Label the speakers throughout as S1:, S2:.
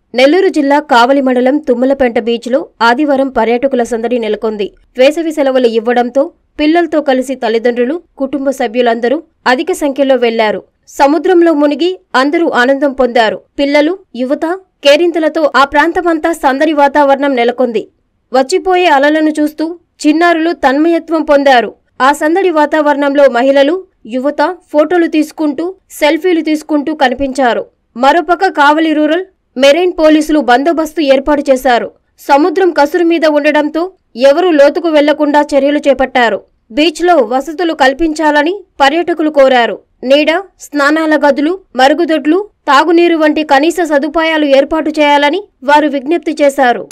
S1: నెల్లూరు జిల్లా కావలి మండలం తుమ్మలపేంట బీచ్లో ఆదివారం పర్యాటకుల సందడి నెలకొంది వేసవి సెలవులు ఇవ్వడంతో పిల్లలతో కలిసి తల్లిదండ్రులు కుటుంబ సభ్యులందరూ అధిక సంఖ్యలో వెళ్లారు సముద్రంలో మునిగి అందరూ ఆనందం పొందారు పిల్లలు యువత కేరింతలతో ఆ ప్రాంతమంతా సందడి వాతావరణం నెలకొంది వచ్చిపోయే అలలను చూస్తూ చిన్నారులు తన్మయత్వం పొందారు ఆ సందడి వాతావరణంలో మహిళలు యువత ఫోటోలు తీసుకుంటూ సెల్ఫీలు తీసుకుంటూ కనిపించారు మరోపక్క కావలి రూరల్ మెరైన్ పోలీసులు బందోబస్తు ఏర్పాటు చేశారు సముద్రం కసురు మీద ఉండడంతో ఎవరూ లోతుకు వెళ్లకుండా చర్యలు చేపట్టారు బీచ్లో వసతులు కల్పించాలని పర్యాటకులు కోరారు నీడ స్నానాల గదులు మరుగుదొడ్లు తాగునీరు వంటి కనీస సదుపాయాలు ఏర్పాటు చేయాలని వారు విజ్ఞప్తి చేశారు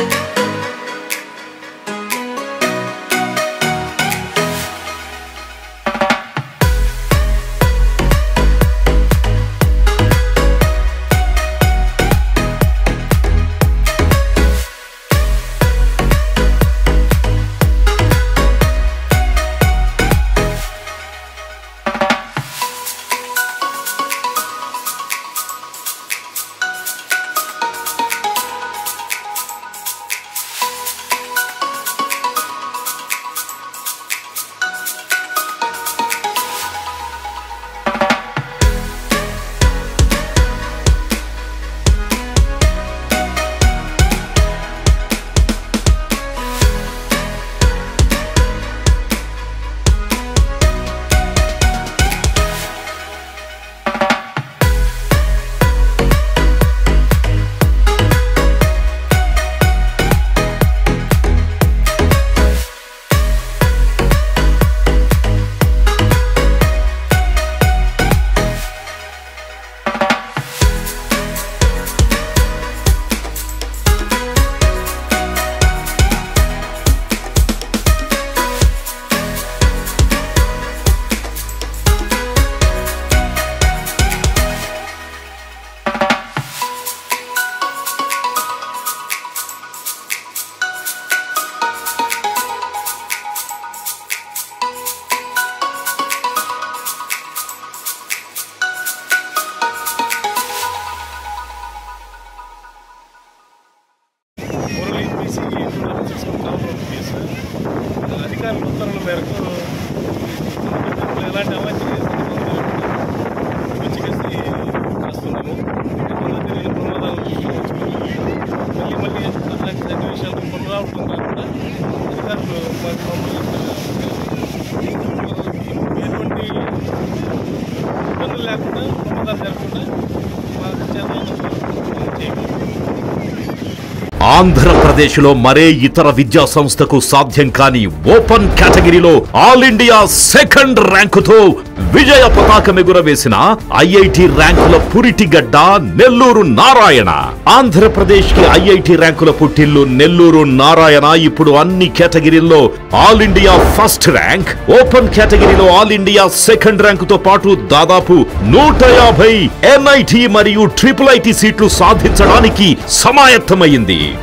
S2: మురళి బీసీ తీసుకుంటాం కేసు అధికారుల ఉత్తర్వుల మేరకు విద్యార్థులు ఎలాంటి అవాంఛనీయ సందర్భాలు వచ్చి చేస్తున్నాము ఎటువంటి తెలియని ప్రమాదాలు మళ్ళీ మళ్ళీ అట్లాంటి సన్నివేశాలు పునరావృతం కాకుండా అధికారులు మాకు మమ్మల్ని ఎటువంటి ఇబ్బందులు లేకుండా ప్రమాదాలు జరగకుండా మాకు చేత చేయగలం
S3: ఆంధ్రప్రదేశ్లో మరే ఇతర విద్యా సంస్థకు సాధ్యం కాని ఓపెన్ కేటగిరీలో ఆల్ ఇండియా సెకండ్ ర్యాంకుతో విజయ పతాకం ఎగురవేసిన ఐఐటి ర్యాంకుల పురిటిగడ్డ నెల్లూరు నారాయణ ఆంధ్రప్రదేశ్ కి ఐఐటి ర్యాంకుల పుట్టిల్లు నెల్లూరు నారాయణ ఇప్పుడు అన్ని కేటగిరీల్లో all India first rank open కేటగిరీలో ఆల్ ఇండియా సెకండ్ ర్యాంకుతో పాటు దాదాపు నూట యాభై ఎన్ఐటి మరియు ట్రిపుల్ ఐటి సీట్లు సాధించడానికి సమాయత్తమైంది